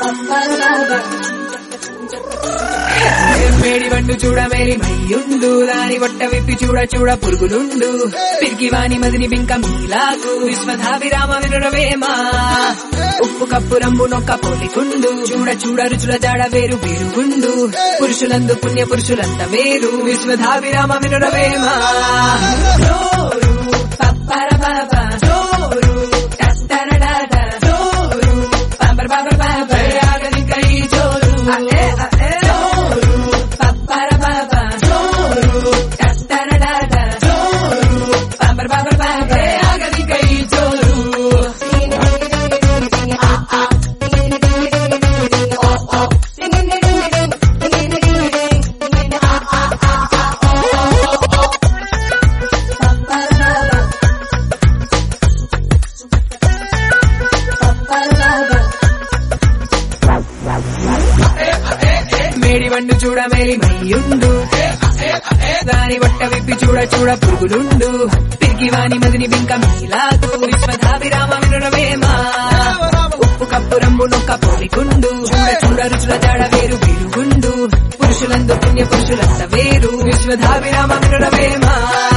మేడి వండు చూడ మేలి మయ్యుండు దాని వట్ట విప్పి చూడ చూడ పురుగులుండు పిరికి వాని మదిని బింక మీలాకు విశ్వధాభిరామ వినురవేమా ఉప్పు కప్పు రంబు నొక్క పోలికుండు చూడ చూడ రుచుల జాడ వేరు వేరుగుండు పురుషులందు పుణ్య పురుషులంత వేరు విశ్వధాభిరామ వినురవేమా జోరు పప్పర పాప జోరు టట్టరడాట జోరు పంపర పాపర పాప ఆగని కై జోరు అే అే జోరు పప్పర పాప జోరు టట్టరడాట జోరు పంపర పాపర పాప ఆగని కై జోరు మేడి వండు చూడ మేలి మయ్యుండు దాని వట్ట విప్పి చూడ చూడ పురుగులుండు పిరికి వాని మదిని బింక మీలాకు విశ్వధాభిరామ వినురవేమా ఉప్పు కప్పు రంబు నొక్క పోలికుండు చూడ చూడ రుచుల జాడ వేరు వేరుగుండు పురుషులందు పుణ్య పురుషులంత వేరు విశ్వధాభిరామ వినురవేమా